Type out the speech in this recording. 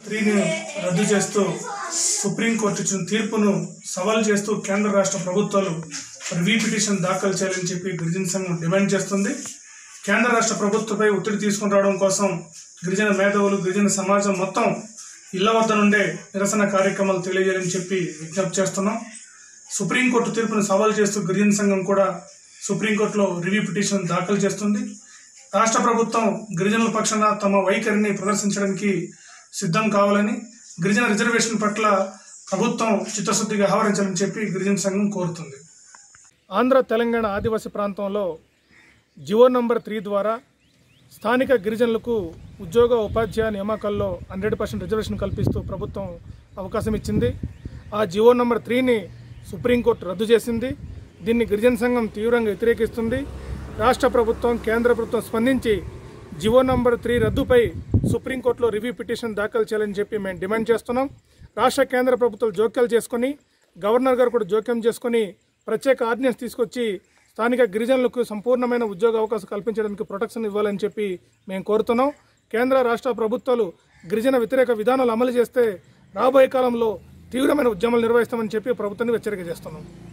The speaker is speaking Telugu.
త్రీని రద్దు చేస్తూ సుప్రీంకోర్టు ఇచ్చిన తీర్పును సవాల్ చేస్తూ కేంద్ర రాష్ట్ర ప్రభుత్వాలు రివ్యూ పిటిషన్ దాఖలు చేయాలని చెప్పి గిరిజన సంఘం డిమాండ్ చేస్తుంది కేంద్ర రాష్ట్ర ప్రభుత్వంపై ఒత్తిడి తీసుకుని రావడం కోసం గిరిజన మేధావులు గిరిజన సమాజం మొత్తం ఇళ్ల వద్ద నుండే నిరసన కార్యక్రమాలు తెలియజేయాలని చెప్పి విజ్ఞప్తి చేస్తున్నాం సుప్రీంకోర్టు తీర్పును సవాల్ చేస్తూ గిరిజన సంఘం కూడా సుప్రీంకోర్టులో రివ్యూ పిటిషన్ దాఖలు చేస్తుంది రాష్ట్ర ప్రభుత్వం గిరిజనుల పక్షాన తమ వైఖరిని ప్రదర్శించడానికి సిద్ధం కావాలని గిరిజన రిజర్వేషన్ పట్ల ప్రభుత్వం చిత్తశుద్ధిగా వ్యవహరించాలని చెప్పి గిరిజన సంఘం కోరుతుంది ఆంధ్ర తెలంగాణ ఆదివాసీ ప్రాంతంలో జివో నంబర్ త్రీ ద్వారా స్థానిక గిరిజనులకు ఉద్యోగ ఉపాధ్యాయ నియామకాల్లో హండ్రెడ్ పర్సెంట్ రిజర్వేషన్ కల్పిస్తూ ప్రభుత్వం అవకాశం ఇచ్చింది ఆ జివో నంబర్ త్రీని సుప్రీంకోర్టు రద్దు చేసింది దీన్ని గిరిజన సంఘం తీవ్రంగా వ్యతిరేకిస్తుంది రాష్ట్ర ప్రభుత్వం కేంద్ర ప్రభుత్వం స్పందించి జివో నంబర్ త్రీ రద్దుపై సుప్రీంకోర్టులో రివ్యూ పిటిషన్ దాఖలు చేయాలని చెప్పి మేము డిమాండ్ చేస్తున్నాం రాష్ట్ర కేంద్ర ప్రభుత్వాలు జోక్యాలు చేసుకొని గవర్నర్ గారు కూడా జోక్యం చేసుకొని ప్రత్యేక ఆర్డినెన్స్ తీసుకొచ్చి స్థానిక గిరిజనులకు సంపూర్ణమైన ఉద్యోగ అవకాశం కల్పించడానికి ప్రొటెక్షన్ ఇవ్వాలని చెప్పి మేము కోరుతున్నాం కేంద్ర రాష్ట్ర ప్రభుత్వాలు గిరిజన వ్యతిరేక విధానాలు అమలు చేస్తే రాబోయే కాలంలో తీవ్రమైన ఉద్యమాలు నిర్వహిస్తామని చెప్పి ప్రభుత్వాన్ని హెచ్చరిక చేస్తున్నాం